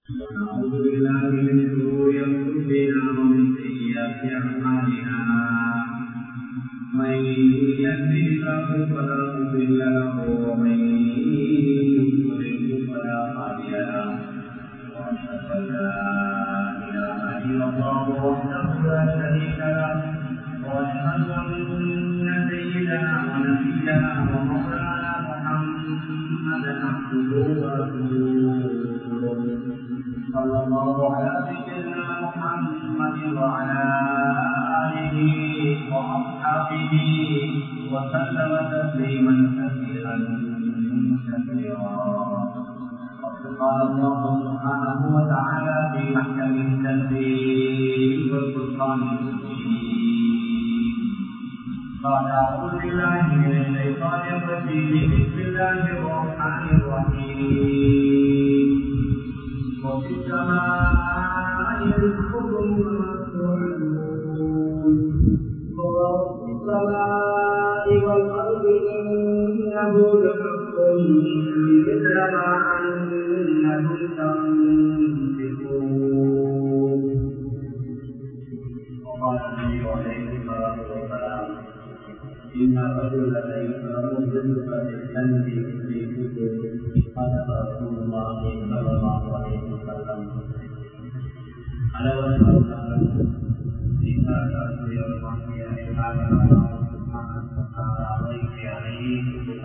ونعوذ بالله من شرور انفسنا ومن سيئات اعمالنا من يهده الله فلا مضل له ومن يضلل فلا هادي له واشهد ان لا اله الا الله وحده لا شريك له واشهد ان سيدنا ونبينا ومولانا محمدا عبده ورسوله صلى الله على سيدنا محمد وعلى آله وأصحابه وسلم تسليما كثيرا كثيرا قال الله سبحانه وتعالى في محكم التنزيل والفرقان المبين قال أعوذ بالله من الشيطان الرجيم بسم الله الرحمن الرحيم وفي السماء رزقكم وما توعدون ورب السماء والأرض إنه لحق مثل ما أنكم تنطقون وقال النبي عليه الصلاة والسلام إن الرجل ليس مدرك بالذنب في كتب صدق رسول الله صلى الله عليه وسلم على وجه إذا كان يرفع في هذا الله سبحانه وتعالى عليه عليه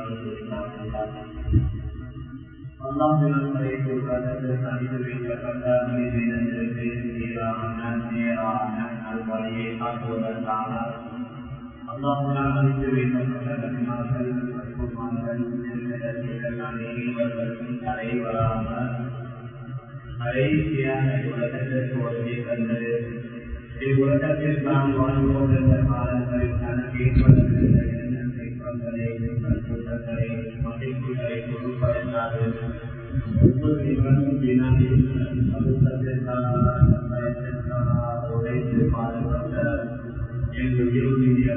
الله من الطريق القدر حديث بك من الجبين عن سيرا عن الولي أقول تعالى اللهم لا نريد بك ما سلم القرآن عليه ولا கடைசியான உலகத்திற்கு ஒருவே தந்தது இவ்வுலகத்தில் நாம் வாழ்வோன்ற காலங்களில் தனக்கு ஏற்படுகின்ற எண்ணங்களை கூட்டங்களை மதிப்புகளை பொருட்படுத்தாது ஒவ்வொரு நிமிடமும் வினாடியும் சமூகத்திற்கான பயத்திற்கான உழைத்து பாடுபட்ட எங்கள் இறுதிய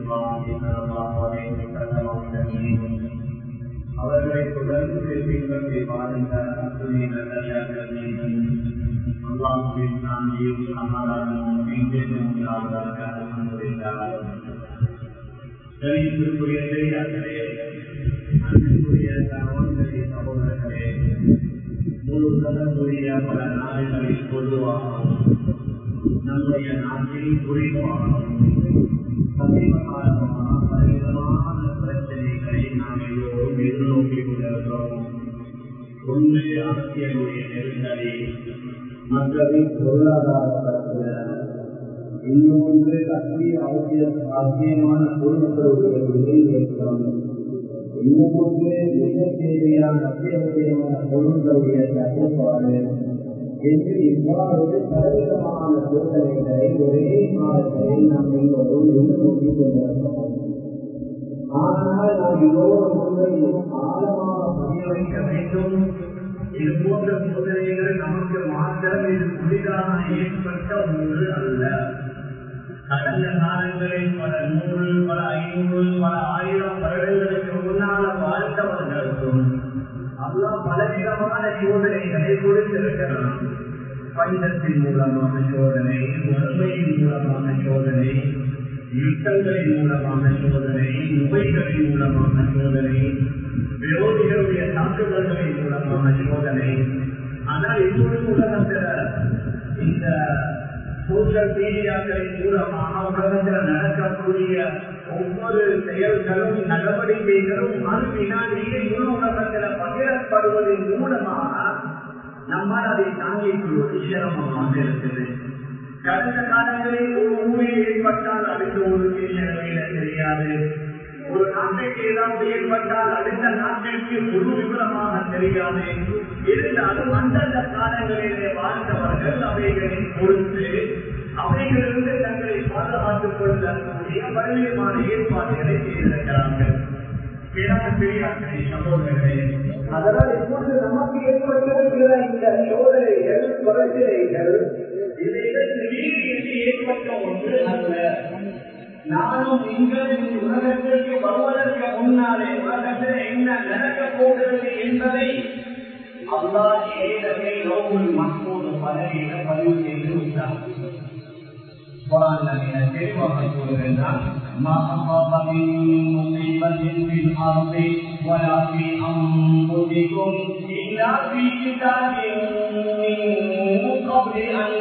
அவர்களை தொடர்ந்து பின்பற்றி வாழ்ந்த அத்துணை நல்லடியார்கள் மீதும் அல்லாஹின் சாந்தியும் சமாதானமும் மீண்டும் உண்டாவதாக அனுமதித்தார் கணிப்பிற்குரிய பெரியார்களே அன்புக்குரிய சகோதரி சகோதரர்களே முழு கலந்துரிய பல நாடுகளில் பொதுவாகவும் நம்முடைய நாட்டில் குறிப்பாகவும் சமீபகாலமாக பலவிதமான பிரச்சனைகளை நாம் எல்லோரும் எதிர்நோக்கிக் கொண்டிருக்கிறோம் ஒன்று அரசியலுடைய நெருக்கடி மற்றது பொருளாதார பிரச்சனை இன்னொன்று கட்சி அவசிய அவசியமான பொருட்களுடைய விலையேற்றம் இன்னொன்று மிக தேவையான அத்தியாவசியமான பொருட்களுடைய தட்டுப்பாடு என்று இவ்வாறு பலவிதமான சோதனைகளை ஒரே காலத்தில் நாம் எல்லோரும் எதிர்நோக்கிக் கொண்டிருக்கிறோம் ஆனால் நாம் எல்லோரும் உண்மையில் ஆழமாக பதிய வைக்க வேண்டும் இது போன்ற சோதனைகள் நமக்கு மாத்திரம் இது புதிதாக ஏற்பட்ட ஒன்று அல்ல கடந்த காலங்களில் பல நூறு பல ஐநூறு பல ஆயிரம் வருடங்களுக்கு முன்னால வாழ்ந்தவர்களுக்கும் அல்லா பலவிதமான சோதனைகளை கொடுத்திருக்கிறான் பஞ்சத்தின் மூலமான சோதனை வறுமையின் மூலமான சோதனை யுத்தங்களின் மூலமான சோதனை நோய்களின் மூலமான சோதனை விரோதிகளுடைய தாக்குதல்களின் மூலமான சோதனை ஆனால் இப்பொழுது உலகத்தில் இந்த சோசியல் மீடியாக்களின் மூலமாக உலகத்தில் நடக்கக்கூடிய ஒவ்வொரு செயல்களும் நடவடிக்கைகளும் மறு வினாடியே முழு உலகத்தில் பகிரப்படுவதன் மூலமாக நம்மால் அதை தாங்கிக் கொள்வது சிரமமாக இருக்குது கடந்த காலங்களில் ஒரு ஊரில் ஏற்பட்டால் அடுத்த ஒரு நிலையில தெரியாது ஒரு நாட்டுக்கு ஏதாவது ஏற்பட்டால் அடுத்த நாட்டிற்கு முழு விவரமாக தெரியாது இருந்தாலும் அந்தந்த காலங்களிலே வாழ்ந்தவர்கள் அவைகளின் பொறுத்து அவைகளிலிருந்து தங்களை பாதுகாத்துக் கொள்ளக்கூடிய பல்வேறுமான ஏற்பாடுகளை செய்திருக்கிறார்கள் பெரியார்களே சகோதரர்களே அதனால் இப்பொழுது நமக்கு ஏற்பட்டிருக்கிற இந்த சோதனைகள் பிரச்சனைகள் இவைகள் திடீரென்று ஏற்பட்ட ஒன்று அல்ல நானும் நீங்கள் உலகத்திற்கு வருவதற்கு முன்னாலே உலகத்தில் என்ன நடக்கப் போகிறது என்பதை அல்லா ஏதமே லோகுல் மஹ்மூது பதவியில பதிவு செய்து விட்டார் தெளிவாக கூறுகின்றார் ما أصاب من مصيبة في الأرض ولا في أنفسكم إلا في كتاب من قبل أن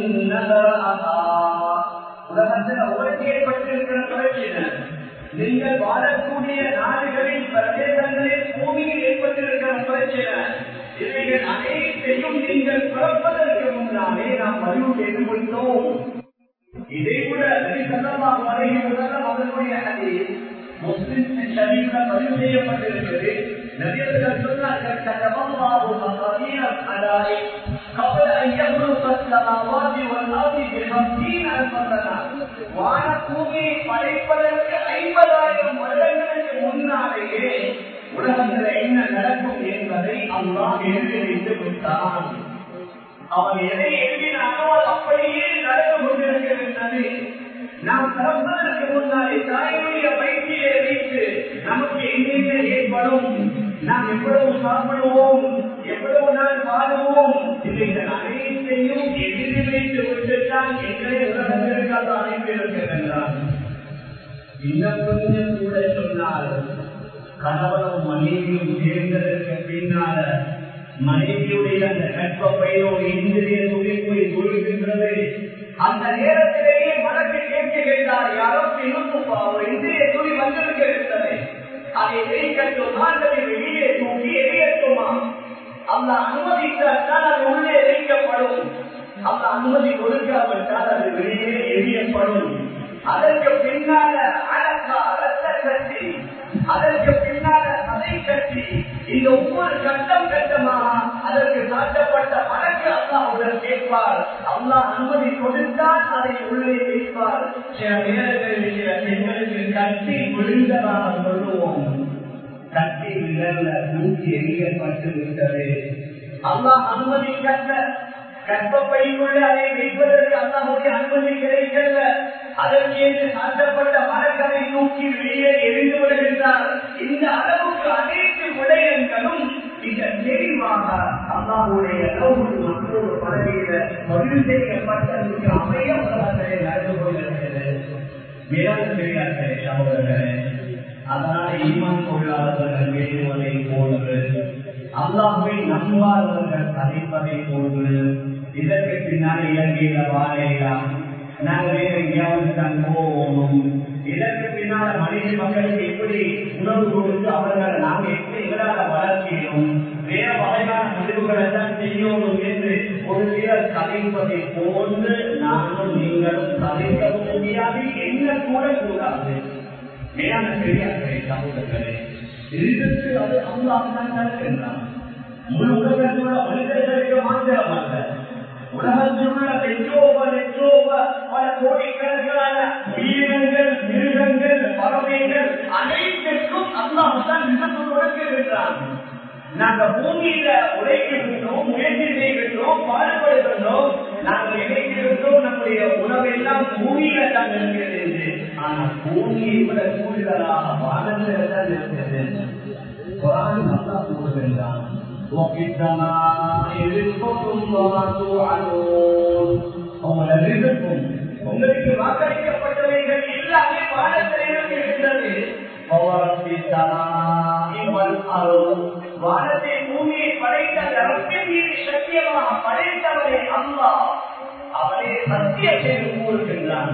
نبرأها உலகத்தில் உங்களுக்கு ஏற்பட்டிருக்கிற பிரச்சனை நீங்கள் வாழக்கூடிய நாடுகளில் பிரதேசங்களில் பூமியில் ஏற்பட்டிருக்கிற பிரச்சனை இவைகள் அனைத்தையும் நீங்கள் பிறப்பதற்கு முன்னாலே நாம் பதிவு செய்து கொண்டோம் இதை கூட நபிசல்லாஹு அலைஹி வஸல்லம் அவர்களுடைய ஹதீஸ் முஸ்லிம் ஷரீஃப்ல பதிவு செய்யப்பட்டிருக்கிறது நபியர்கள் சொன்னார்கள் கதமல்லாஹு மகாதீர அலாஹி قبل أن يخلق السماوات والأرض بخمسين ألف سنة வானபூமி படைப்பதற்கு ஐம்பதாயிரம் வருடங்களுக்கு முன்னாலேயே உலகத்தில் என்ன நடக்கும் என்பதை அல்லாஹ் எழுதி வைத்து விட்டான் அவன் எதை எழுதினானோ அது அப்படியே நடந்து கொண்டிருக்கின்றது நாம் பிறப்பதற்கு முன்னாலே தாயுடைய வயிற்றிலே வைத்து நமக்கு எங்கெங்க ஏற்படும் நாம் எவ்வளவு சாப்பிடுவோம் எவ்வளவு நாள் வாழுவோம் இவைகள் அனைத்தையும் எழுதி வைத்து விட்டுத்தான் எங்களை உலகத்திற்கு அது அனுப்பியிருக்கின்றான் இன்னும் கொஞ்சம் கூட சொன்னால் கணவனும் மனைவியும் சேர்ந்ததற்கு பின்னால மனைவியுடைய அந்த கற்பப்பையோடு இந்திரிய துடிப்பு கொடுக்கின்றது அந்த நேரத்திலேயே மனத்தை கேட்கிறார் யாரோ இன்னும் ஒரு இந்திரிய துணி வந்திருக்கிறது அதை வைக்கட்டுமா அல்லது வெளியே தூக்கி எரியட்டுமா அந்த அனுமதித்தால் அது உள்ளே வைக்கப்படும் அந்த அனுமதி கொடுக்காவிட்டால் அது வெளியே எரியப்படும் அதற்கு பின்னால அழகா ரத்த கட்டி அதற்கு பின்னால சதை கட்டி இந்த ஒவ்வொரு கட்டம் கட்டமாக அதற்கு சாட்டப்பட்ட வழக்கு அல்லாவுடன் கேட்பார் அல்லா அனுமதி கொடுத்தால் அதை உள்ளே வைப்பார் சில நேரங்களில் சில பெண்களுக்கு கட்டி விழுந்ததாக சொல்லுவோம் கட்டி விழல தூக்கி எரியப்பட்டு விட்டது அல்லாஹ் அனுமதி கட்ட கற்பப்பைக்குள்ளே அதை வைப்பதற்கு அல்லாஹுடைய அனுமதி கிடைக்கல அதற்கு என்று சாட்டப்பட்ட மரக்கரை தூக்கி வெளியே எரிந்து விடுகின்றார் இந்த அளவுக்கு அனைத்து விடயங்களும் மிக தெளிவாக அல்லாஹுடைய லோகத்து மற்றொரு பதவியில பதிவு செய்யப்பட்ட மிக அமைய உலகத்திலே நடந்து கொண்டிருக்கிறது மிகவும் பெரியார்களே சகோதரர்களே அதனால ஈமான் கொள்ளாதவர்கள் பேசுவதை போன்று அல்லாஹை நம்பாதவர்கள் கதைப்பதை போன்று இதற்கு பின்னால் இலங்கையில வாழையலாம் நாங்கள் வேற எங்கேயாவது தான் போகணும் இதற்கு பின்னால மனித மக்களுக்கு எப்படி உணவு கொடுத்து அவர்களை நாங்கள் எப்படி எங்களால் வளர்க்கிறோம் வேற வகையான முடிவுகளை தான் செய்யணும் என்று ஒரு சிலர் கதைப்பதை போன்று நானும் நீங்களும் கதைக்கவும் முடியாது என்ன கூட கூடாது மேலான பெரியார்களே சமூகங்களே இதற்கு அது அல்லாஹ் நடக்கின்றான் முழு உலகத்தில் உள்ள மனிதர்களுக்கு மாத்திரம் அல்ல உலகத்தில் உள்ள பெற்றோவ நெற்றோவ பல கோடிக்கணக்கான உயிரினங்கள் மிருகங்கள் பறவைகள் அனைத்திற்கும் அல்லாஹ் தான் விபத்து கொடுக்கின்றான் நாங்க பூமியில உழைக்கின்றோம் முயற்சி செய்கின்றோம் பாடுபடுகின்றோம் நாங்கள் நினைக்கின்றோம் நம்முடைய உணவெல்லாம் பூமியில தான் இருக்கிறது என்று ஆனால் பூமியை விட கூடுதலாக வானத்தில் தான் இருக்கிறது குரான் நல்லா கூறுகின்றான் وفي السماء رزقكم وما توعدون உங்களை ரிசுக்கும் உங்களுக்கு வாக்களிக்கப்பட்டவைகள் எல்லாமே வானத்தில் இருக்கின்றது வானத்தை பூமியை படைத்த ரத்தின் மீது சத்தியமாக படைத்தவரை அம்மா அவரே சத்தியம் செய்து கூறுகின்றான்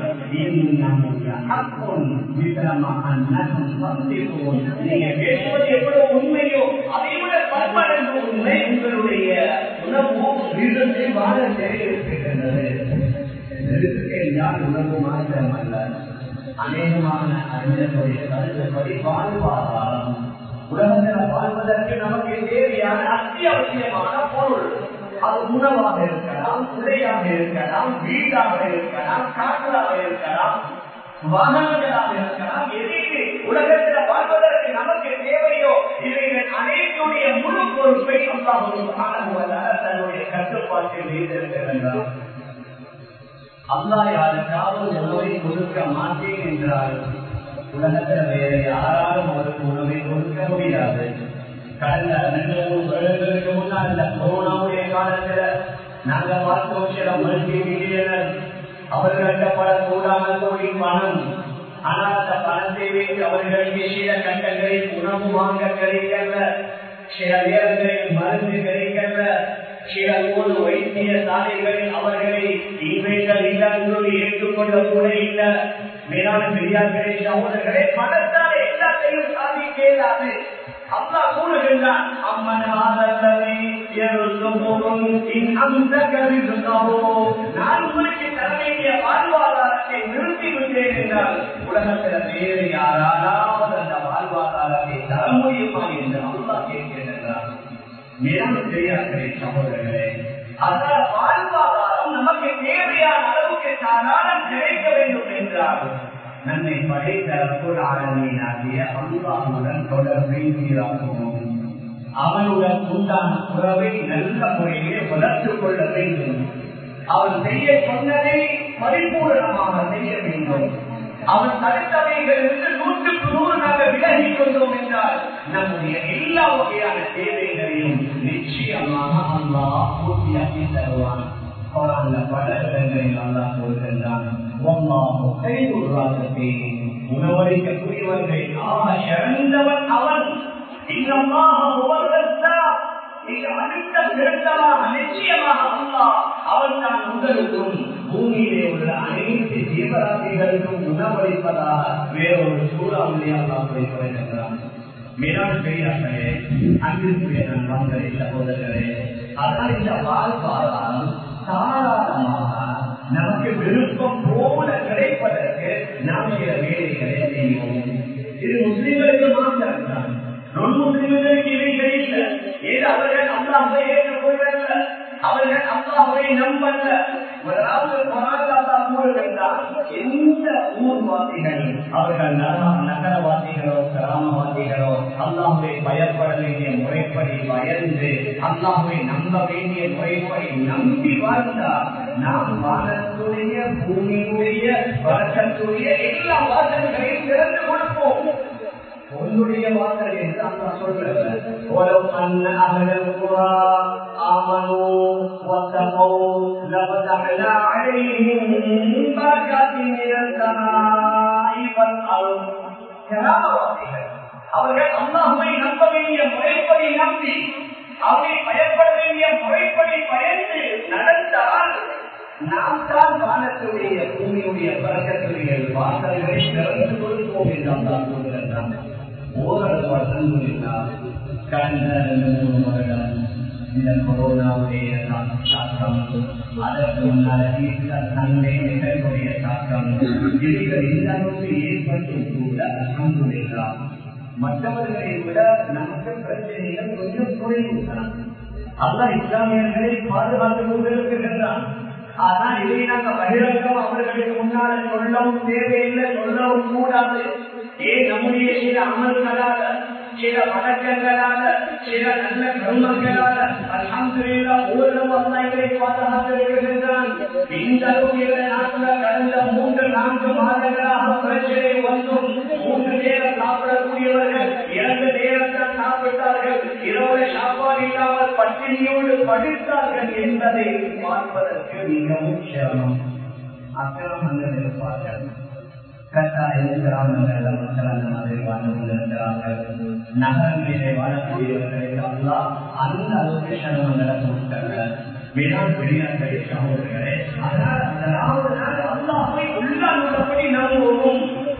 நீங்க பேசுவது எவ்வளவு உண்மையோ அதை விட பன்மடங்கு உண்மை உங்களுடைய உணவு வீரத்தை வாழ தெரிவிக்கின்றது யார் உணவு மாற்றம் அல்ல அநேகமான அறிஞர்களுடைய கருத்துப்படி வாழ்வாதாரம் உலகத்தில் வாழ்வதற்கு நமக்கு தேவையான அத்தியாவசியமான பொருள் அது உணவாக இருக்கலாம் உடையாக இருக்கலாம் வீடாக இருக்கலாம் காற்றாக இருக்கலாம் வாகனங்களாக இருக்கலாம் எதிர்த்து உலகத்தில் வாழ்வதற்கு நமக்கு தேவையோ இவைகள் அனைத்துடைய முழு பொறுப்பை அல்லாஹ் தன்னுடைய கட்டுப்பாட்டில் வைத்திருக்கிறார் அல்லா யாருக்காவது உணவை கொடுக்க மாட்டேன் என்றால் உலகத்தில் வேற யாராலும் அவருக்கு உணவை கொடுக்க முடியாது கடந்த ரெண்டு மூணு வருடங்களுக்கு முன்னால் இந்த கொரோனாவுடைய காலத்துல நாங்க பார்த்தோம் சில மல்டி மில்லியனர் அவர்கள்ட்ட பல கூடாமல் கோடி பணம் ஆனால் அந்த பணத்தை வைத்து அவர்களுக்கு சில கட்டங்களில் உணவு வாங்க கிடைக்கல சில நேரங்களில் மருந்து கிடைக்கல சில போது வைத்திய சாலைகளில் அவர்களை இவைகள் இல்லாதோடு ஏற்றுக்கொள்ள கூட இல்லை மேலான பெரியார்களே சகோதரர்களே பணத்தால் எல்லாத்தையும் சாதிக்க இயலாது அல்லா கூறுகின்றான் அம்மன் ஆதரவை நான் உங்களுக்கு தர வேண்டிய வாழ்வாதாரத்தை நிறுத்தி விட்டேன் என்றால் உலகத்தில் வேறு யாராலாவது அந்த வாழ்வாதாரத்தை தர முடியுமா என்று அல்லா கேட்கின்றார் மேலான பெரியார்களே சகோதரர்களே அதனால் வாழ்வாதாரம் நமக்கு தேவையான அளவுக்கு தாராளம் கிடைக்க வேண்டும் என்றால் நம்மை படைத்த ஆரம்பியாகிய அல்லாஹுடன் தொடர்பை சீராக்குவோம் அவனுடன் உண்டான உறவை நல்ல முறையிலே வளர்த்துக் கொள்ள வேண்டும் அவன் செய்ய சொன்னதை பரிபூரணமாக செய்ய வேண்டும் அவன் தடுத்தவைகளிலிருந்து நூற்றுக்கு நூறு நாங்கள் விலகிக் கொண்டோம் என்றால் நம்முடைய எல்லா வகையான தேவைகளையும் நிச்சயமாக அல்லா பூர்த்தியாக்கி தருவான் குரான்ல பல இடங்களில் அல்லா சொல்கின்றான் உணவளிக்கக்கூடியவர்கள் ஆக சிறந்தவன் அவன் நிச்சயமாக அல்லா அவன் தான் உங்களுக்கும் பூமியிலே உள்ள அனைத்து ஜீவராசிகளுக்கும் உணவளிப்பதாக வேறொரு சூறாவளி அல்லா குறிப்பிடுகின்றான் மேலான பெரியார்களே அன்பிற்குரிய நண்பர்களே சகோதரர்களே அதனால் இந்த வாழ்வாதாரம் தாராளமாக நமக்கு விருப்பம் போல கிடைப்பதற்கு நாம் சில வேலைகளை செய்வோம் இது முஸ்லிம்களுக்கு மாத்திரம் தான் நொன் முஸ்லிம்களுக்கு இவைகள் இல்லை ஏது அவர்கள் அல்லாஹை ஏற்றுக்கொள்ளல அவர்கள் அல்லாஹை நம்பல்ல முதலாவது பொருளாதார கூறுகின்றார் எந்த ஊர்வாசிகள் அவர்கள் நகரவாசிகளோ கிராமவாசிகளோ அல்லாஹை பயப்பட வேண்டிய முறைப்படி பயந்து அல்லாஹை நம்ப வேண்டிய முறைப்படி நம்பி வாழ்ந்தார் நாம் வானத்துடைய பூமியுடைய வழக்கத்துடைய எல்லா வாசல்களையும் திறந்து கொடுப்போம் உன்னுடைய வாசல் என்று அல்லா சொல்றது ولو أن أهل القرى آمنوا واتقوا لفتحنا عليهم بركات من السماء والأرض கிராமவாசிகள் அவர்கள் அல்லாஹுவை நம்ப வேண்டிய முறைப்படி நம்பி அவரை பயப்பட வேண்டிய முறைப்படி பயந்து நடந்தால் நாம் தான் வானத்துடைய பூமியுடைய பறக்கத்துடைய வாசல்களை திறந்து கொடுப்போம் என்று அல்லா சொல்கிறான் ஓரளவு அல்ஹம்துலில்லாஹ் கடந்த ரெண்டு மூணு வருடம் இந்த கொரோனாவுடைய தாக்கம் அதற்கு முன்னால் ஈஸ்டர் சண்டே நிகழ்வுடைய தாக்கம் இவைகள் இந்த அளவுக்கு ஏற்பட்டும் கூட அல்ஹம்துலில்லாஹ் மற்றவர்களை விட நமக்கு பிரச்சனைகள் கொஞ்சம் குறைவு தான் அல்லாஹ் இஸ்லாமியர்களை பாதுகாத்துக் கொண்டிருக்கின்றான் ஆனா இதை நாங்க பகிரங்கம் அவர்களுக்கு முன்னால சொல்லவும் தேவையில்லை சொல்லவும் கூடாது ஏன் நம்முடைய சில அமல்களால சில வழக்கங்களால சில நல்ல கர்மங்களால அல்ஹம்துலில்லா ஓரளவு அல்லாஹ்வை பாதுகாத்திருக்கின்றான் இந்த அளவுக்கு நாட்டுல கடந்த மூன்று நான்கு மாதங்களாக பிரச்சனை வந்தும் மூன்று நேரம் சாப்பிடக்கூடியவர்கள் இரண்டு நேரத்தில் சாப்பிட்டார்கள் இரவு சாப்பாடு இல்லாமல் பட்டினியோடு படித்தார்கள் என்பதை பார்ப்பதற்கு மிகவும் சிரமம் அக்கிரமம் இருப்பார்கள் கட்டாயம் கிராமங்கள்ல மக்கள் அந்த மாதிரி வாழ்ந்து கொண்டிருக்கிறார்கள் நகரங்களிலே வாழக்கூடியவர்களுக்கு அல்லா அந்த அளவுக்கு சிரமங்களை கொடுத்தாங்க வேளாண் பெரியார்களே சகோதரர்களே அதனால் அதாவது அல்லாஹை உள்ளால் உள்ளபடி நம்புவோம்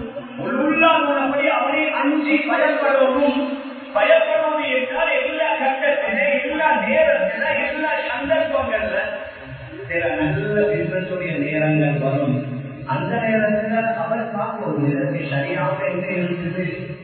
உள்ளால் உள்ளபடி அவரை அஞ்சி பயப்படுவோம் பயப்படுவது என்றால் எல்லா கட்டத்தில எல்லா நேரத்தில எல்லா சந்தர்ப்பங்கள்ல சில நல்ல பின்பற்றுடைய நேரங்கள் வரும் அந்த நேரத்துல அவர் பார்ப்போம் இதற்கு சரியாக என்ன இருக்குது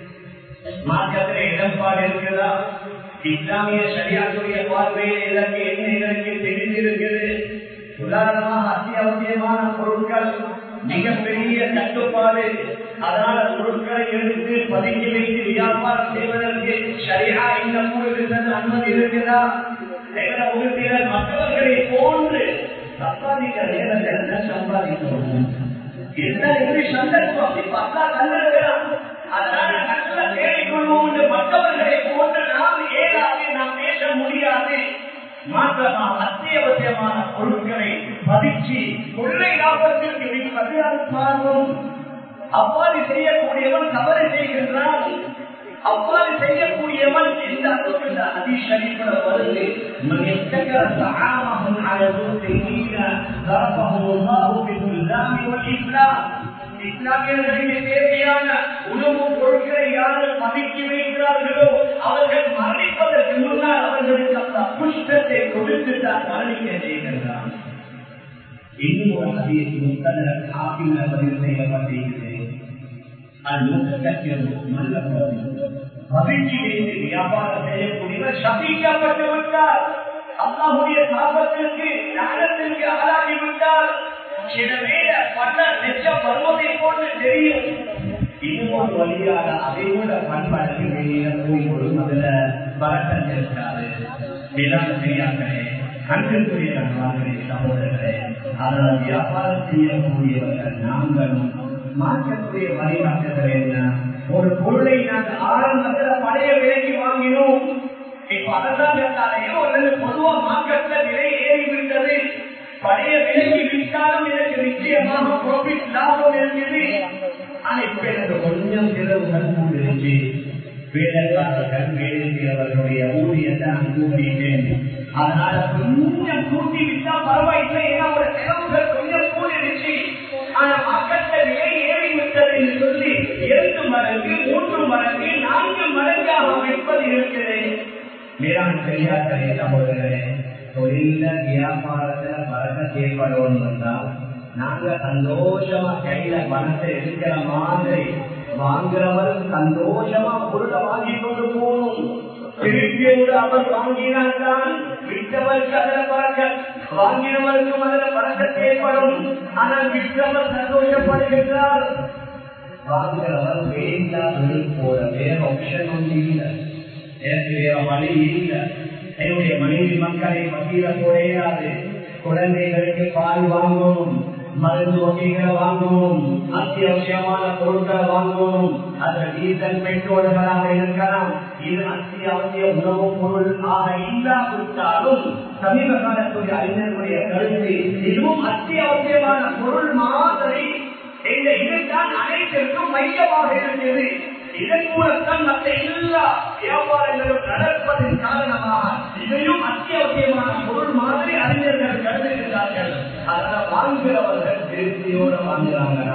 மார்க்கத்தில் இடம்பாடு இருக்குதா இஸ்லாமிய சரியாக்குரிய பார்வையில் இதற்கு என்ன இதற்கு தெரிந்திருக்கிறது உதாரணமாக அத்தியாவசியமான பொருட்கள் மிகப்பெரிய கட்டுப்பாடு அதனால பொருட்களை எடுத்து பதுக்கி வைத்து வியாபாரம் செய்வதற்கு சரியா இந்த கூறுகிறது அனுமதி இருக்கிறதா ஒரு சிலர் மற்றவர்களை போன்று சம்பாதிக்கிற நேரத்தில் சம்பாதிக்கிறோம் என்ன எப்படி சந்தர்ப்பம் இப்ப அல்லா தந்திருக்கிறான் அதனால நல்ல தேடிக்கொள்வோம் என்று மற்றவர்களை போன்று நாம் ஏதாவது நாம் பேச முடியாது மாற்றமா அத்தியாவசியமான பொருட்களை பதிச்சு கொள்ளை லாபத்திற்கு விற்பது அது பாவம் அவ்வாறு செய்யக்கூடியவன் தவறு செய்கின்றான் அவ்வாறு செய்யக்கூடியவன் எந்த அளவுக்கு அதிசரிப்பட வருது من ابتكر طعامه على ذوق الدين ضربه الله بالظلام والإفلاس இஸ்லாமியர்களுக்கு தேவையான உணவு பொருட்களை யாரும் பதுக்கி வைக்கிறார்களோ அவர்கள் மரணிப்பதற்கு முன்னால் அவர்களுக்கு அந்த புஷ்டத்தை கொடுத்து தான் மரணிக்க செய்கின்றான் இன்னும் ஒரு அதிக முத்தன காப்பில பதிவு செய்யப்பட்டிருக்கிறது மகிழ்ச்சி வைத்து வியாபாரம் செய்யக்கூடியவர் சபிக்கப்பட்டு விட்டார் அல்லாஹுடைய சாபத்திற்கு நகரத்திற்கு ஆளாகி விட்டார் சில வேட பல லட்சம் வருவதை போன்று தெரியும் இன்னும் வழியாக அதை விட பண்பாடுக்கு வெளியில போய் ஒரு முதல்ல பழக்கம் இருக்காது வேளாண் பெரியார்களே கண்களுக்குரிய நண்பர்களே சகோதரர்களே அதனால் வியாபாரம் செய்யக்கூடியவர்கள் நாங்களும் மாற்றக்கூடிய வழிகாட்டுதல் என்ன ஒரு பொருளை நாங்கள் ஆரம்பத்தில் பழைய விலைக்கு வாங்கினோம் இப்ப அரசாங்கத்தாலேயோ அல்லது பொதுவா மார்க்கெட்ல விலை ஏறிவிட்டது பழைய விலைக்கு விற்றாலும் எனக்கு நிச்சயமாக ப்ராஃபிட் லாபம் இருக்குது ஆனா இப்ப எனக்கு கொஞ்சம் செலவுகள் கூடிருச்சு வேலைக்காரர்கள் வேலை செய்யவர்களுடைய ஊதியத்தை நான் கூட்டிட்டேன் அதனால கொஞ்சம் கூட்டி விட்டா பரவாயில்லை ஏன்னா ஒரு செலவுகள் கொஞ்சம் கூடிருச்சு ஆனா மக்கள்கிட்ட விலை ஏறி விட்டது என்று சொல்லி இரண்டு மடங்கு மூன்று மடங்கு நான்கு மடங்காக விற்பது இருக்குது மேலாண் பெரியார்களே சகோதரர்களே தொழில வியாபாரத்துல பறக்க ஏற்படும் என்றால் நாங்க சந்தோஷமா கையில பணத்தை இருக்கிற மாதிரி வாங்குறவர் சந்தோஷமா பொருளை வாங்கி கொண்டு போகணும் திருப்பியோடு அவர் வாங்கினால் தான் விட்டவருக்கு அதில் பறக்க வாங்கினவருக்கும் அதில் பறக்க ஏற்படும் ஆனால் விட்டவர் சந்தோஷப்படுகின்றார் வாங்குறவர் வேண்டாம் போற வேற ஆப்ஷன் ஒன்று இல்லை எனக்கு வேற வழி இல்லை என்னுடைய மனைவி மக்களை பட்டியல போடையாது குழந்தைகளுக்கு பால் வாங்கணும் மருந்து வகைகளை வாங்கணும் அத்தியாவசியமான பொருட்களை வாங்கணும் அதுல டீசல் பெட்ரோல்களாக இருக்கலாம் இது அத்தியாவசிய உணவு பொருள் ஆக இல்லாவிட்டாலும் சமீப காலத்துடைய அறிஞர்களுடைய கருத்து இதுவும் அத்தியாவசியமான பொருள் மாதிரி இந்த இதுதான் அனைத்திற்கும் மையமாக இருக்கிறது இதன் மூலத்தான் மற்ற எல்லா வியாபாரங்களும் நடப்பதன் காரணமாக இதையும் அத்தியாவசியமான பொருள் மாதிரி அறிஞர்கள் கருதுகிறார்கள் அதனால வாங்குகிறவர்கள் திருப்தியோட வாங்குறாங்களா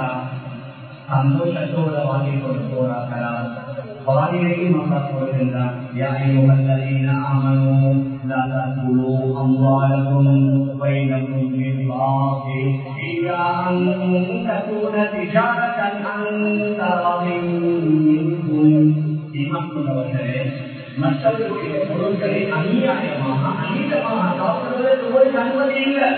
சந்தோஷத்தோட வாங்கி கொண்டு போறாங்களா பாதிரையும் அல்லா சொல்கின்றான் يا أيها الذين آمنوا لا تأكلوا أموالكم بينكم بالباطل إلا أن تكون تجارة عن تراض منكم ஈமான் கொண்டவர்களே மற்றவர்களுடைய பொருட்களை அநியாயமாக அநீதமாக சாப்பிடுவதற்கு ஒரு அனுமதி இல்லை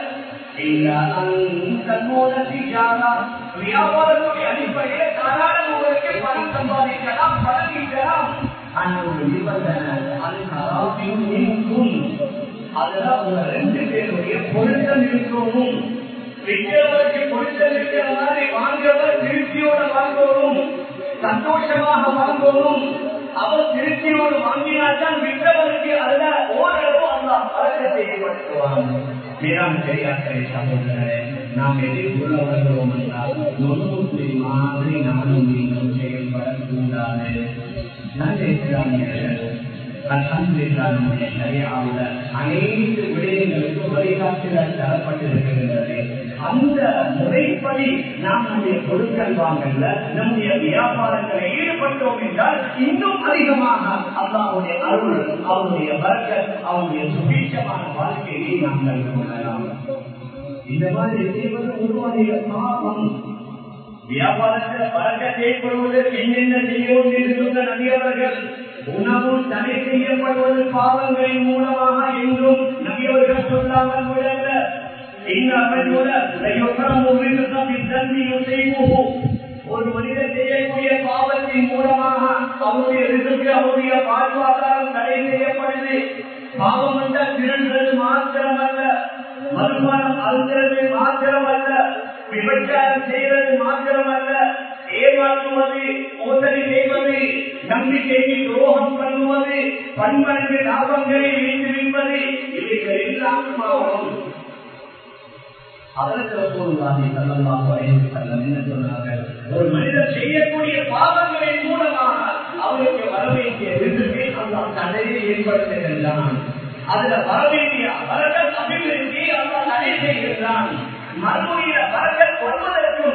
வியாபாரத்துடைய அடிப்படையில தாராளம் உங்களுக்கு பணம் சம்பாதிக்கலாம் பணம் ஈட்டலாம் ஆனால் ஒரு நிபந்தனை அது கராபியும் இருக்கும் அதுதான் உங்க ரெண்டு பேருடைய பொருத்தம் இருக்கணும் விற்கிறவருக்கு பொருத்தம் இருக்கிற மாதிரி வாங்குறவர் திருப்தியோட வாங்கணும் சந்தோஷமாக வாங்கணும் அவர் திருப்தியோடு வாங்கினால்தான் விற்றவருக்கு அதுல ஓரளவு அந்த பழக்கத்தை ஏற்படுத்துவாங்க மேலாண் பெரியார்களே சகோதரரே நாம் எதை சொல்ல வருகிறோம் என்றால் நொறுமுறை மாதிரி நானும் நீங்களும் செயல்படக்கூடாது நல்ல இஸ்லாமியர்கள் அல்ஹம்துலில்லாஹ்வுடைய ஷரியஆவுல அனைத்து விடயங்களுக்கும் வழிகாட்டுதல் தரப்பட்டிருக்கின்றது அந்த முறைப்படி நாம் நம்முடைய பொருட்கள் வாங்கல நம்முடைய வியாபாரங்களை ஈடுபட்டோம் என்றால் இன்னும் அதிகமாக அல்லாவுடைய அருள் அவருடைய வர்க்க அவருடைய சுபீட்சமான வாழ்க்கையை நாம் கண்டு கொள்ளலாம் இந்த மாதிரி செய்வது உருவாகிய பாவம் வியாபாரத்தில் வழக்கத்தை ஏற்படுவதற்கு என்னென்ன செய்யவும் என்று சொன்ன நபியவர்கள் உணவு தடை செய்யப்படுவது பாவங்களின் மூலமாக என்றும் நபியவர்கள் சொல்லாமல் விடல ஒரு மனிதன் செய்யக்கூடிய பாவத்தின் மூலமாக அவருடைய ரிசுக்கு அவருடைய வாழ்வாதாரம் தடை செய்யப்படுது பாவம் என்றால் திருடுறது மாத்திரம் அல்ல மறுமணம் அழுகிறது மாத்திரம் அல்ல விபச்சாரம் செய்வது மாத்திரம் அல்ல ஏமாற்றுவது மோசடி செய்வது நம்பிக்கைக்கு துரோகம் பண்ணுவது பன்மடங்கு லாபங்களை வைத்திருப்பது இவைகள் எல்லாம் பாவம் ஒரு மனிதர் செய்யக்கூடிய பாவங்களின் மூலமாக அவருக்கு வர வேண்டிய எதிர்ப்பை அந்த தடையை ஏற்படுத்துகின்றான் அதுல வர வேண்டிய வரங்கள் அபிவிருத்தி அந்த தடை செய்கின்றான் மறுமுறையில வரங்கள் வருவதற்கும்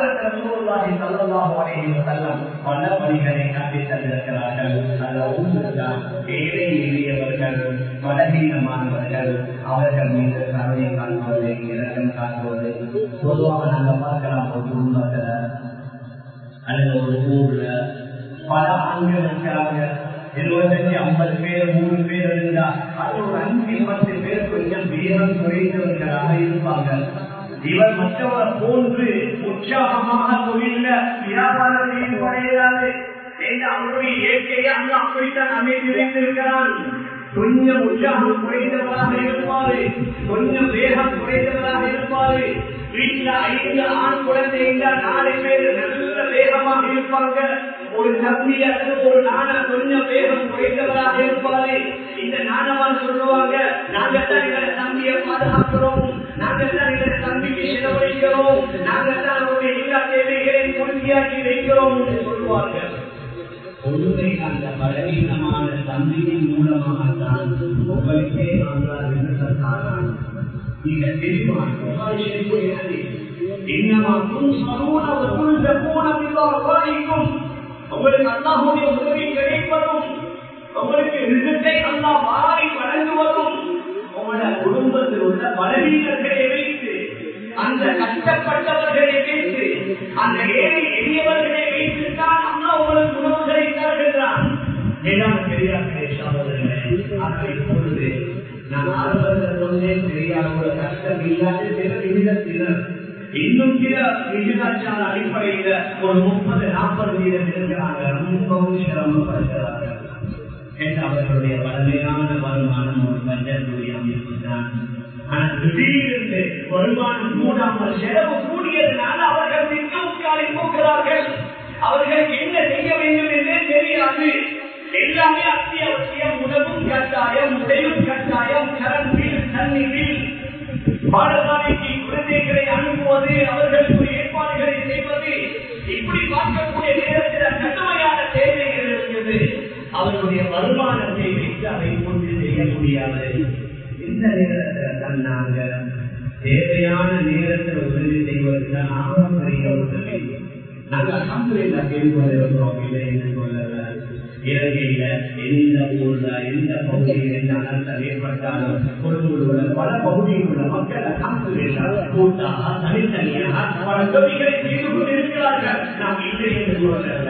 பல வழிகளை காட்டி தந்திருக்கிறார்கள் அந்த ஊழல்தான் ஏழை எளியவர்கள் பலகீனமானவர்கள் அவர்கள் மீது கருணை காண்பது இறக்கம் காண்பது பொதுவாக நாங்கள் பார்க்கலாம் ஒரு குடும்பத்துல அல்லது ஒரு ஊர்ல பல ஆண்கள் இருக்கிறாங்க இருபத்தஞ்சு ஐம்பது பேர் மூணு பேர் இருந்தா அது ஒரு அஞ்சு பத்து பேர் கொஞ்சம் வீரம் குறைந்தவர்களாக இருப்பாங்க இவர் மற்றவர் போன்று உற்சாகமாக தொழில வியாபாரம் ஈடுபடையாது அவருடைய இயற்கையை அந்த அப்படித்தான் அமைத்து வைத்திருக்கிறான் கொஞ்சம் உற்சாகம் குறைந்தவராக இருப்பாரு கொஞ்சம் வேகம் குறைந்தவராக இருப்பாரு வீட்டுல ஐந்து ஆண் குழந்தை இருந்தால் நாலு பேர் நல்ல வேகமாக இருப்பாங்க ஒரு தம்பி அல்லது ஒரு நாண கொஞ்சம் வேகம் குறைந்தவராக இருப்பாரு இந்த நாணவான் சொல்லுவாங்க நாங்க தான் எங்களை தம்பியை பாதுகாக்கிறோம் நாங்க தான் எங்களை தம்பிக்கு செலவழிக்கிறோம் நாங்க தான் அவருடைய எல்லா தேவைகளையும் பூர்த்தியாக்கி வைக்கிறோம் என்று சொல்லுவாங்க உண்மை அந்த பலவீனமான தம்பியின் மூலமாகத்தான் உங்களுக்கே நாங்கள் நீங்க தெளிவாக இன்னமா துன்சரூன வதுல்தகூன பில்லாஹிக்கும் உங்களுக்கு அல்லாஹ்வுடைய உதவி கிடைப்பதும் உங்களுக்கு ரிசத்தை அல்லாஹ் வாரி வழங்குவதும் உங்களோட குடும்பத்தில் உள்ள பலவீனர்களை வைத்து அந்த கஷ்டப்பட்டவர்களை வைத்து அந்த ஏழை எளியவர்களை வைத்து தான் அல்லாஹ் உங்களுக்கு உணவுகளை தருகின்றான் எல்லாம் தெரியாத சகோதரர்களே ஆனால் இப்பொழுது நான் ஆரம்பத்தில் சொன்னேன் தெரியாத கஷ்டம் இல்லாத சில விகிதத்தினர் இன்னும் சில விகிதாச்சார அடிப்படையில ஒரு முப்பது நாற்பது வீதம் இருக்கிறாங்க ரொம்பவும் சிரமப்படுகிறார்கள் அவர்களுடைய வலிமையான வருமானம் ஒரு பஞ்சத்துடைய அமைப்பு தான் ஆனால் திடீரென்று வருமானம் கூடாமல் செலவு கூடியதுனால அவர்கள் நின்று உட்காரை போகிறார்கள் அவர்களுக்கு என்ன செய்ய வேண்டும் என்றே தெரியாது எல்லாமே அத்தியாவசியம் உணவும் கட்டாயம் உடையும் கட்டாயம் கரண்ட் பில் தண்ணி பில் பாடசாலைக்கு குழந்தைகளை அனுப்புவது அவர்களுக்கு ஏற்பாடுகளை செய்வது இப்படி பார்க்கக்கூடிய நேரத்தில் கடுமையான தேவைகள் இருக்கிறது அவர்களுடைய வருமானத்தை வைத்து அதை கொண்டு செய்ய முடியாது இந்த நேரத்தில் தான் நாங்கள் தேவையான நேரத்தில் உதவி செய்வதற்கு நாமும் பெரிய உதவி நாங்கள் அசம்பிளில் கேள்விப்படுகிறோம் இல்லை என்று சொல்லல இலங்கையில எந்த ஊர்ல எந்த பகுதியில் எந்த அனர்த்தம் ஏற்பட்டாலும் கொழும்புல உள்ள பல பகுதியில் உள்ள மக்கள் அசம்பிளில் கூட்டாக தனித்தனியாக பல தொகைகளை செய்து கொண்டிருக்கிறார்கள் நாம் இல்லை என்று சொல்லல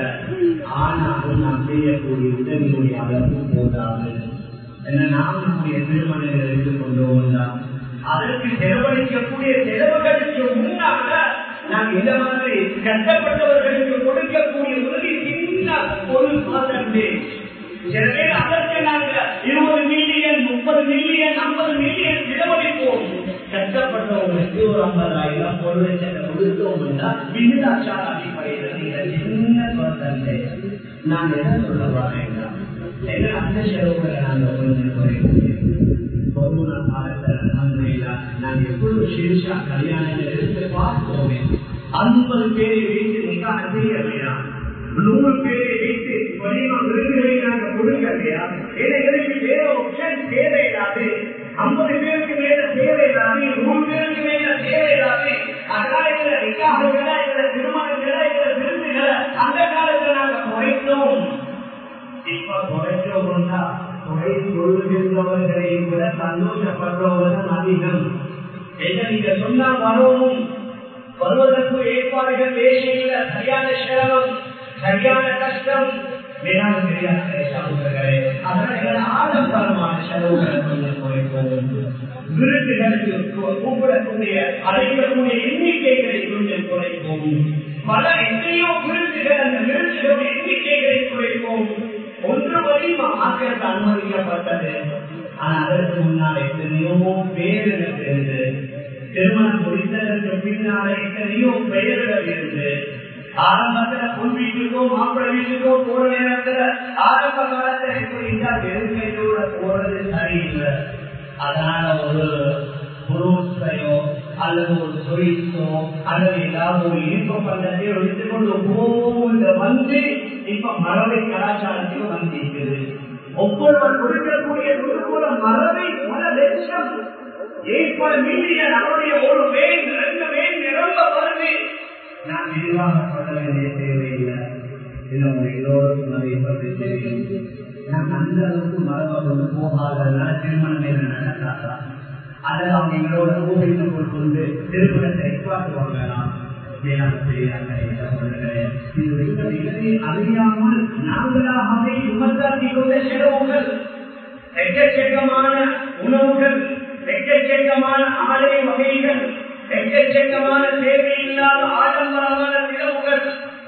ஆனாலும் நாம் செய்யக்கூடிய உதவியுடைய அளவு போதாது என்ன நாம் நம்முடைய திருமணங்களை எடுத்துக் கொண்டு வந்தால் அதற்கு செலவழிக்கக்கூடிய செலவுகளுக்கு முன்னாக நாம் இந்த மாதிரி கஷ்டப்பட்டவர்களுக்கு கொடுக்கக்கூடிய உதவி சின்ன ஒரு பர்சன்டேஜ் சில பேர் அதற்கு நாங்க இருபது மில்லியன் முப்பது மில்லியன் ஐம்பது மில்லியன் செலவழிப்போம் கஷ்டப்பட்டவங்களுக்கு ஒரு ஐம்பதாயிரம் ஒரு லட்சத்தை கொடுத்தோம் என்றால் விகிதாச்சார அடிப்படையில் நீங்க சின்ன பர்சன்டேஜ் நான் என்ன சொல்ல வரேன் என்ன அந்த செலவுகளை நாங்கள் கொஞ்சம் குறைக்க கொரோனா காலத்தில் அலமதுல்லா நான் எவ்வளவு சிறுசா கல்யாணங்கள் எடுத்து பார்த்தோமே ஐம்பது பேரை வைத்து நிக்காக செய்யலையா நூறு பேரை வைத்து வலிமா விருதுகளை நாங்கள் கொடுக்கலையா ஏன்னா எனக்கு வேற ஆப்ஷன் தேவையில்லாது ஐம்பது பேருக்கு மேல தேவையில்லாது நூறு பேருக்கு மேல தேவையில்லாது அதனால இதுல நிக்காகங்களா இதுல திருமணங்களா இதுல விருந்துகளை அந்த காலத்துல நாங்க குறைத்தோம் இப்ப குறைச்சோம்னா குறை சொல்லுகின்றவர்களை விட சந்தோஷப்படுறவர்கள் அதிகம் என்ன நீங்க சொன்னா வரவும் வருவதற்கு ஏற்பாடுகள் தேசியில சரியான சிரமம் சரியான கஷ்டம் வேளாண் சரியான சமூகங்களே அதனால எங்களை ஆடம்பரமான செலவுகளை கொஞ்சம் குறைப்போம் விருதுகளுக்கு கூப்பிடக்கூடிய அழைக்கக்கூடிய எண்ணிக்கைகளை கொஞ்சம் குறைப்போம் பல எத்தனையோ விருதுகள் அந்த விருதுகளுடைய எண்ணிக்கைகளை குறைப்போம் ஒன்று வரை ஆக்கிரத்து அனுமதிக்கப்பட்டது ஆனா அதற்கு முன்னால் எத்தனையோ பேர்கள் இருந்து திருமணம் முடித்ததற்கு பின்னால எத்தனையோ பெயர்கள் இருந்து ஆரம்பத்துல பொன் வீட்டுக்கோ மாப்பிள்ளை வீட்டுக்கோ போற நேரத்துல ஆரம்ப காலத்துல எப்படி இருந்தா வெறுமையோட போறது சரியில்லை அதனால ஒரு புரோஸ்கையோ அல்லது ஒரு சொரிசோ அல்லது ஏதாவது ஒரு இனிப்பு பண்டத்தை எடுத்துக்கொண்டு போக வந்து இப்ப மரபை கலாச்சாரத்தில் வந்திருக்கிறது ஒவ்வொருவர் கொடுக்கக்கூடிய கொடுக்கூட மரபை பல லட்சம் ஏற்பட மில்லியன் அவருடைய ஒரு வேன் ரெண்டு வேன் நிரம்ப வருது நான் விரிவாக சொல்ல வேண்டிய தேவையில்லை இது உங்க எல்லோருக்கும் அதை பற்றி தெரியும் நான் அந்த அளவுக்கு மரபை கொண்டு போகாதனால திருமணம் என்ன நடக்காதா அதில் அவங்க எங்களோட ஊழித்து கொண்டு திருமணத்தை எதிர்பார்த்துவாங்கலாம் அறியாமல் நாங்களாகவே விமர்சாத்தி கொண்ட செலவுகள் எக்கச்சக்கமான உணவுகள் எக்கச்சக்கமான ஆலை வகைகள் எக்கச்சக்கமான தேவையில்லாத ஆடம்பரமான செலவுகள்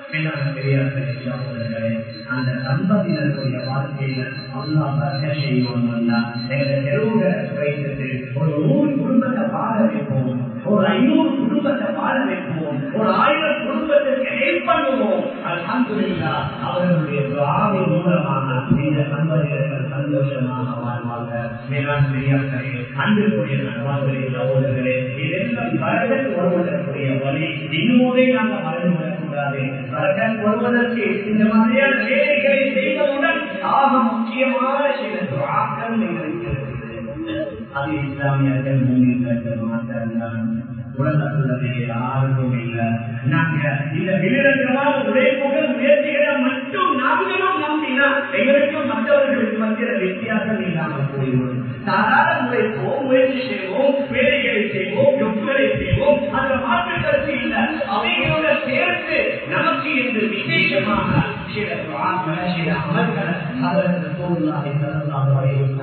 அந்த தம்பதியினருடைய வாழ்க்கையில அல்லா பர்க்க செய்வோம் எங்களை தெருவுகளை வைத்துட்டு ஒரு நூறு குடும்பத்தை பாட வைப்போம் ஒரு ஐநூறு குடும்பத்தை பாட வைப்போம் ஒரு ஆயிரம் குடும்பத்திற்கு ஹெல்ப் பண்ணுவோம் அல்ஹம்துலில்லா அவர்களுடைய துவாவின் மூலமாக இந்த தம்பதியர்கள் சந்தோஷமாக வாழ்வாங்க மேலாண் பெரியார்களே அன்புக்குரிய நண்பர்களே சகோதரர்களே இதெல்லாம் வரகத் வருவதற்குரிய வழி இன்னுமே நாங்கள் மறந்து விடக்கூடாது வரகத் வருவதற்கு இந்த மாதிரியான வேலைகளை செய்வதுடன் ஆக முக்கியமான சில துவாக்கள் எங்களுக்கு அது இஸ்லாமியர்கள் மூமியர்கள் மாத்திரம்தான் உலகத்துள்ளதே யாருக்கும் இல்லை நாங்க இந்த விழுதமான உழைப்புகள் முயற்சிகளை மட்டும் நாங்களும் நம்பினா எங்களுக்கும் மற்றவர்களுக்கு மத்திய வித்தியாசம் இல்லாமல் போய்விடும் தாராள உழைப்போம் முயற்சி செய்வோம் வேலைகளை செய்வோம் யுக்களை செய்வோம் அந்த மாற்று கருத்து இல்லை அவைகளோட சேர்த்து நமக்கு என்று விசேஷமாக சில துவாக்களை சில அமல்களை அதற்கு சூழ்நிலை தரலாம் வரையும்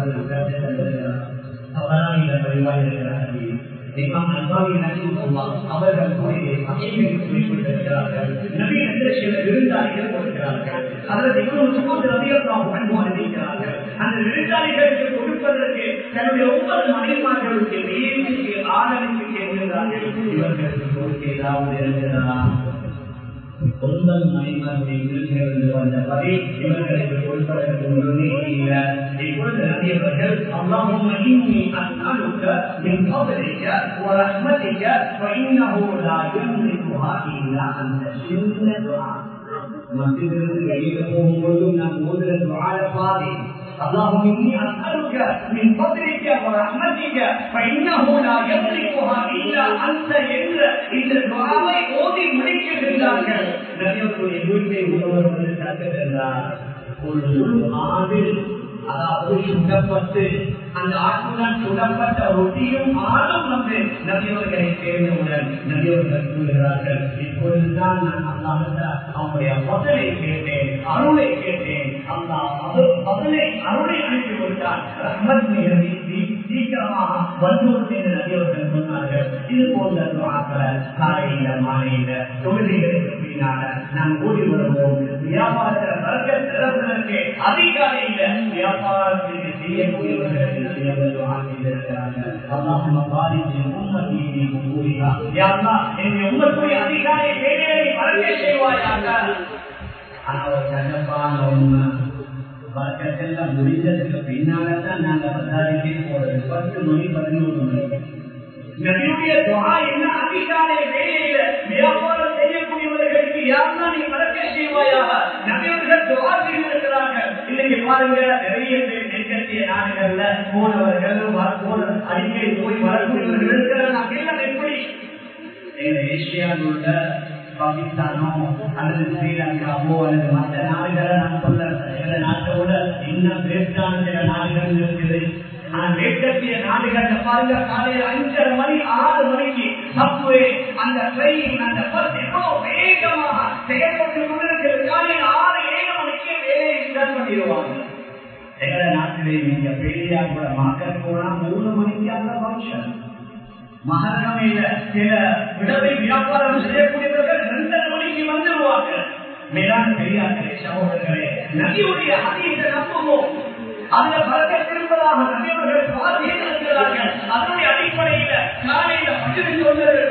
தவறான பரிவாயிருக்கிறார்கள் இமாம் அல்பாவி நபிமுல்லா அவர்கள் கூறிய சகைகளை குறிப்பிட்டிருக்கிறார்கள் நபி என்ற சில விருந்தாளிகள் கொடுக்கிறார்கள் அதில் இவ்வளவு சுமந்து ரவியல்லாம் அன்பு அறிவிக்கிறார்கள் அந்த விருந்தாளிகளுக்கு கொடுப்பதற்கு தன்னுடைய ஒவ்வொரு மனைமார்களுக்கு நேர்மைக்கு ஆதரவுக்கு கேட்கிறார்கள் இவர்களுக்கு கொடுக்க ஏதாவது இருக்கிறதா சொந்தம் மனைமாருடைய விருந்திலிருந்து வந்த பதி இவர்களுக்கு கொடுப்பதற்கு முன்னே இல்லை இப்பொழுது நபியவர்கள் اللهم إني أسألك من فضلك ورحمتك فإنه لا يملكها إلا أنت سن دعاء மத்தியிலிருந்து வெளியில போகும்போதும் நாம் ஓதுற துவார பாதை اللهم إني أسألك من فضلك ورحمتك فإنه لا يملكها إلا أنت என்ற இந்த துவாவை ஓதி முடிக்கின்றார்கள் நபியவர்களுடைய வீட்டை உணவர்கள் கற்றுகின்றார் ஒரு முழு ஆடில் அதாவது சுடப்பட்டு அந்த ஆட்டுடன் சுடப்பட்ட ரொட்டியும் ஆடும் வந்து நபியவர்களை சேர்ந்தவுடன் நபியவர்கள் கூறுகிறார்கள் இப்பொழுதுதான் நான் அல்லாஹ் அவனுடைய பதிலை கேட்டேன் அருளை கேட்டேன் அல்லா பதிலை அருளை அனுப்பி கொடுத்தார் ரஹ்மத் நிகழ்ச்சி சீக்கிரமாக வந்தோர் என்று நபியவர்கள் சொன்னார்கள் இது போன்ற துவாக்களை காலையில மாலையில தொழுகைகளுக்கு பின்னால நாம் ஓடி வருவோம் வியாபாரத்தில் வர்க்க திறப்பதற்கு அதிகாலையில வியாபாரத்திற்கு செய்யக்கூடியவர்கள் اللهم بارك لأمتي في قبورها يا الله என் உம்மத்துடைய அதிகாரி வேலைகளை வளர்க்க செய்வாயாக ஆனா ஒரு கண்டப்பான உண்மை வர்க்கத்தெல்லாம் முடிஞ்சதுக்கு பின்னால்தான் நாங்க பதாரிக்கே போறது பத்து மணி பதினோரு மணி நபியுடைய துவா என்ன அதிகாலை வேலையில வியாபாரம் செய்யக்கூடியவர்களுக்கு யாருன்னா நீ வளர்க்க செய்வாயாக நபியவர்கள் துவா செய்திருக்கிறார்கள் இன்னைக்கு பாருங்க நிறைய பேர் நெருக்கத்திய நாடுகள்ல போனவர்கள் போன அடிக்கடி போய் வரக்கூடியவர்கள் இருக்கிறாங்க அப்படிலாம் எப்படி எங்க ஏசியாவில் உள்ள பாகிஸ்தானோ அல்லது ஸ்ரீலங்காவோ அல்லது மற்ற நாடுகளை நான் சொல்ல சில நாட்டோட இன்னும் வேஸ்டான சில நாடுகள் இருக்குது ஆனா மேற்கத்திய நாடுகள்ல பாருங்க காலையில அஞ்சரை மணி ஆறு மணிக்கு சப்வே அந்த ட்ரெயின் அந்த பஸ் எவ்வளவு வேகமாக செயல்பட்டு கொண்டிருக்கிறது காலையில் ஆறு ஏழு மணிக்கு வேலையை ஸ்டார்ட் பண்ணிடுவாங்க எங்களை நாட்டிலே நீங்க பெரியா கூட மார்க்கெட் போனா மூணு மணிக்கு அந்த ஃபங்க்ஷன் மகரமையில சில விடவை வியாபாரம் செய்யக்கூடியவர்கள் ரெண்டரை மணிக்கு வந்துடுவாங்க மேலான பெரியார்களே சகோதரர்களே நபியுடைய அதிக நம்புவோம் அந்த பழக்கம் திரும்பதாக நபியவர்கள் இருக்கிறார்கள் அதனுடைய அடிப்படையில காலையில பட்டினி சொல்வதற்கு பின்னால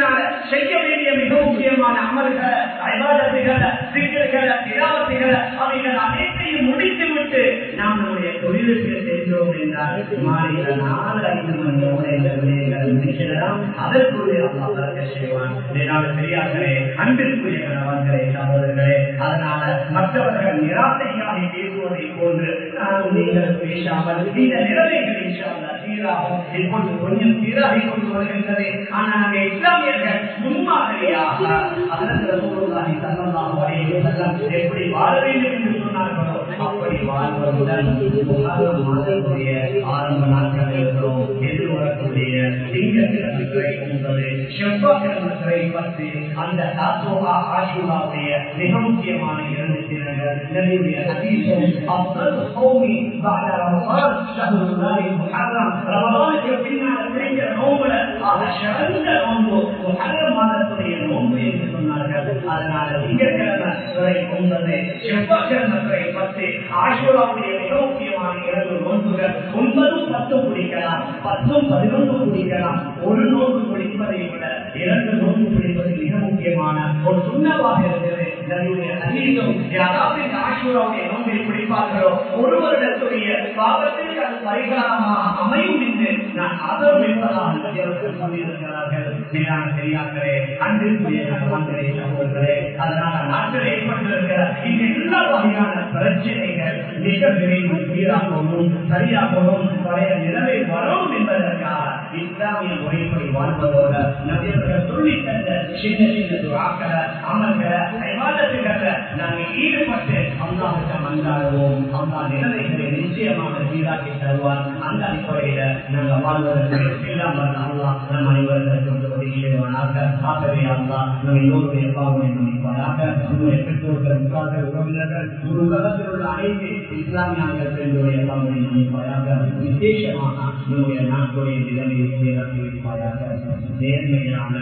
அதனால செய்ய வேண்டிய மிக முக்கியமான அமல்களை ஐவாதத்துகளை சிக்கல்களை திராவத்துகளை அவைகள் அனைத்தையும் முடித்து விட்டு நாம் நம்முடைய தொழிலுக்கு சென்றோம் என்றால் மாலை நாலு ஐந்து மணியோட இந்த விடயங்கள் முடிச்சிடலாம் அதற்குள்ளே அல்லா பறக்க செய்வான் இதனால பெரியார்களே அன்பிற்குரிய கணவன்களே சகோதரர்களே அதனால மற்றவர்கள் நிராசையாக பேசுவதை போன்று நானும் நீங்கள் பேசாமல் இந்த நிலைமைகள் இன்ஷால்லா சீராகும் இப்பொழுது கொஞ்சம் சீராகி கொண்டு வருகின்றது ஆனால் நாங்கள் இஸ்லாமியர்கள் முன்மாதிரியாக அதற்கு ரசூலுல்லாஹி ஸல்லல்லாஹு அலைஹி வஸல்லம் எப்படி வாழ வேண்டும் என்று சொன்னார்களோ அப்படி வாழ்வதுடன் முஹர்ரம் மாதத்துடைய ஆரம்ப நாட்கள் இருக்கிறோம் எதிர்வரக்கூடிய திங்கட்கிழமை என்பது செவ்வாய்க்கிழமை பத்து அந்த தாத்தோகா ஆஷூராவுடைய மிக முக்கியமான இரண்டு தினங்கள் நபியுடைய ஹதீஸும் அப்தல் சௌமி بعد رمضان شهر الله المحرم ரமலானுக்கு பின்னால் கிடைக்கிற நோம்புல ஆக சிறந்த நோம்பு முஹர்ரம் மாதத்துடைய நோம்பு என்று சொன்னார்கள் அதனால திங்கட்கிழமை துறை ஒன்பது செவ்வாய்க்கிழமை துறை பத்து ஆஷூராவுடைய மிக முக்கியமான இரண்டு நோன்புகள் ஒன்பதும் பத்தும் குடிக்கலாம் பத்தும் பதினொன்றும் குடிக்கலாம் ஒரு நோன்பு குடிப்பதை விட இரண்டு நோன்பு குடிப்பது மிக முக்கியமான ஒரு சுண்ணமாக இருக்கிறது நபியுடைய ஹதீஸும் யாராவது இந்த ஆஷூராவுடைய நோன்பை குடிப்பார்களோ ஒரு வருடத்துடைய பாவத்திற்கு அது பரிகாரமாக அமையும் என்று நான் ஆதரவிப்பதாக நபியவர்கள் சொல்லியிருக்கிறார்கள் மேலான பெரியார்களே அன்பிற்குரிய கணவன்களே சகோதரர்களே அதனால நாட்டில் ஏற்பட்டிருக்கிற இந்த எல்லா வகையான பிரச்சனைகள் மிக விரைவில் சீராகவும் சரியாகவும் பழைய நிலைமை வரும் என்பதற்காக இஸ்லாமிய முறைப்படி வாழ்வதோட நபியவர்கள் சொல்லி தந்த சின்ன சின்ன துவாக்களை அமல்களை விவாதத்துகளை நாங்கள் ஈடுபட்டு அல்லாஹிட்ட மன்றாடுவோம் அல்லா நிலைமைகளை நிச்சயமாக சீராக்கி தருவார் அந்த அடிப்படையில நாங்கள் வாழ்வதற்கு எல்லாம் வந்த அல்லா நம் அனைவர்களுக்கும் உதவி செய்வானாக ஆகவே அல்லா நம் எல்லோருடைய பாவனை மன்னிப்பாராக உங்களுடைய பெற்றோர்கள் உற்றார்கள் உறவினர்கள் ஒரு உலகத்தில் உள்ள அனைத்து இஸ்லாமியார்களுடைய பாவனை மன்னிப்பாராக விசேஷமாக நம்முடைய நாட்டுடைய நிலைமையை சீராக்கி வைப்பாராக நேர்மையான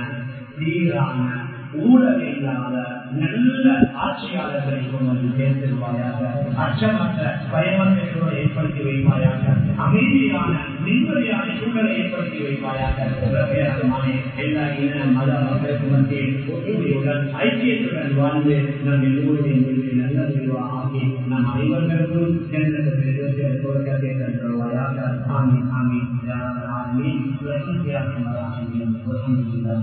சீரான ஊழல் இல்லாத நல்ல ஆட்சியாளர்களை கொண்டு வந்து சேர்த்திருவாயாக அச்சமற்ற பயமற்றோடு ஏற்படுத்தி வைப்பாயாக அமைதியான நிம்மதியான சூழலை ஏற்படுத்தி வைப்பாயாக ரகசியமானே எல்லா இன மத மக்களுக்கு மத்தியில் ஒற்றுமையுடன் ஐக்கியத்துடன் வாழ்ந்து நம் எல்லோருடைய முடிவை நல்ல முடிவா ஆகி நம் அனைவர்களுக்கும் சென்ற தொடக்கத்தை தருவாயாக ஆமி ஆமி ஆமி